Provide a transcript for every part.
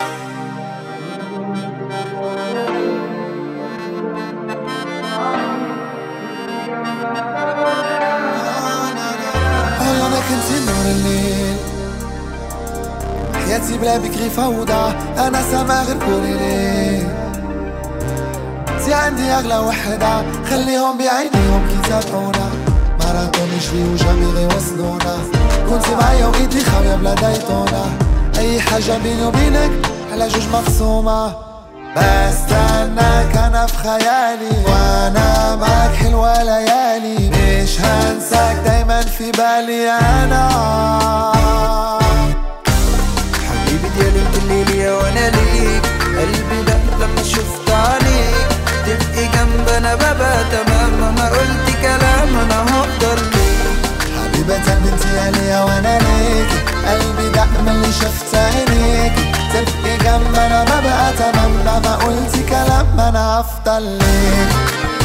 انا كنت نور الليل حياتي بلا بكري فوضى انا سما غير قولي لي زي عندي اغلى وحدة خليهم بعينيهم كي تابعونا ماراثون يجري وجامي غيوصلونا كنت معايا وايدي خاوية بلا دايتونا اي حاجة بيني وبينك على جوج مقسومة بستناك انا في خيالي وانا معاك حلوة ليالي مش هنساك دايما في بالي انا حبيبي ديالي انت الليلي وانا ليك قلبي دق لما شفت عليك تبقي جنبنا بابا تمام ما قلت كلام انا هفضل ليك حبيبة بنتي عليا وانا ليك قلبي دق من اللي شفت عينيك تبقي جنبنا ما بقى تمام ما قلتي كلام انا افضل ليك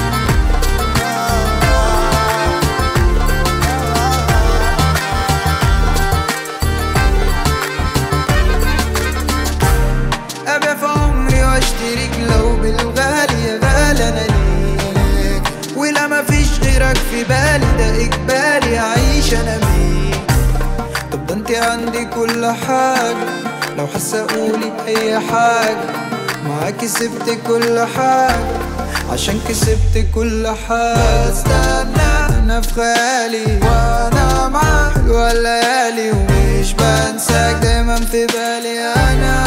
ابيع في عمري واشتريك لو بالغالي يا غالي انا ليك ولا ما فيش غيرك في بالي ده اجباري اعيش انا بيك طب ده انت عندي كل حاجة لو حاسة قولي بأي حاجة معاكي سبت كل حاجة عشان كسبت كل حاجة استنى انا في خيالي وانا معاك حلوة الليالي ومش بنساك دايما في بالي انا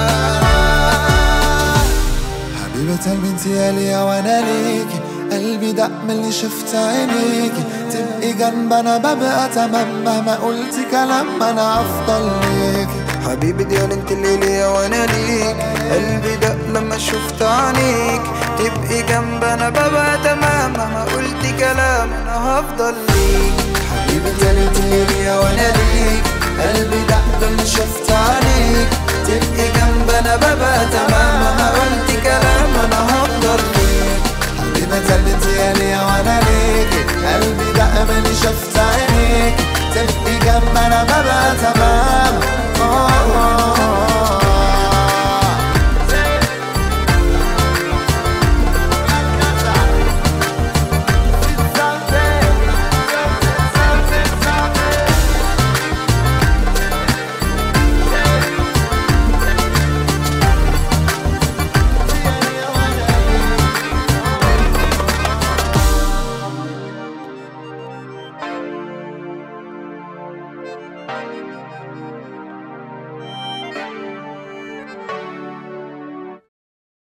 حبيبة بنتي عليا وانا ليكي قلبي دق من اللي شفت عينيكي تبقي جنبنا ببقى تمام مهما قلتي كلام انا افضل ليكي حبيبي ديال انت اللي ليا وانا ليك قلبي دق لما شفت عينيك تبقي جنبنا بابا تمام مهما قلت كلام انا هفضل ليك حبيبي ديال انت اللي ليا وانا ليك قلبي دق لما شفت عينيك تبقي جنبنا بابا تمام مهما قلت كلام انا هفضل ليك حبيبة بنتي عليا وانا ليكي قلبي دق من اللي شفت عينيكي تبقي جنبنا ببقى تمام